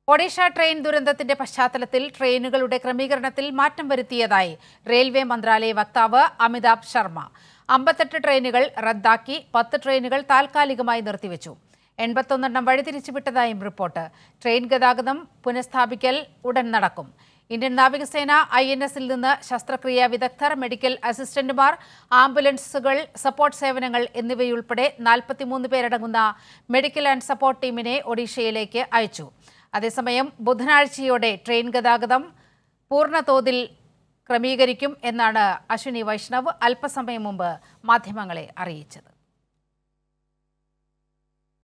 Odisha train ദുരന്തത്തിന്റെ പശ്ചാത്തലത്തിൽ ട്രെയിനുകളുടെ ക്രമീകരണത്തിൽ മാറ്റം വരുത്തിയതായി റെയിൽവേ മന്ത്രാലയ വക്താവ് അമിതാഭ് ശർമ്മ അമ്പത്തെട്ട് ട്രെയിനുകൾ റദ്ദാക്കി പത്ത് ട്രെയിനുകൾ താൽക്കാലികമായി നിർത്തിവെച്ചു എൺപത്തൊന്നെണ്ണം വഴിതിരിച്ചുവിട്ടതായും റിപ്പോർട്ട് ട്രെയിൻ ഗതാഗതം പുനഃസ്ഥാപിക്കൽ ഉടൻ നടക്കും ഇന്ത്യൻ നാവികസേന ഐ എൻ എസിൽ നിന്ന് ശസ്ത്രക്രിയ വിദഗ്ധർ മെഡിക്കൽ അസിസ്റ്റന്റുമാർ ആംബുലൻസുകൾ സപ്പോർട്ട് സേവനങ്ങൾ എന്നിവയുൾപ്പെടെ നാൽപ്പത്തിമൂന്ന് പേരടങ്ങുന്ന മെഡിക്കൽ ആൻഡ് സപ്പോർട്ട് ടീമിനെ ഒഡീഷയിലേക്ക് അയച്ചു അതേസമയം ബുധനാഴ്ചയോടെ ട്രെയിൻ ഗതാഗതം പൂർണ്ണതോതിൽ ക്രമീകരിക്കും എന്നാണ് അശ്വിനി വൈഷ്ണവ് അല്പസമയം മുമ്പ് മാധ്യമങ്ങളെ അറിയിച്ചത്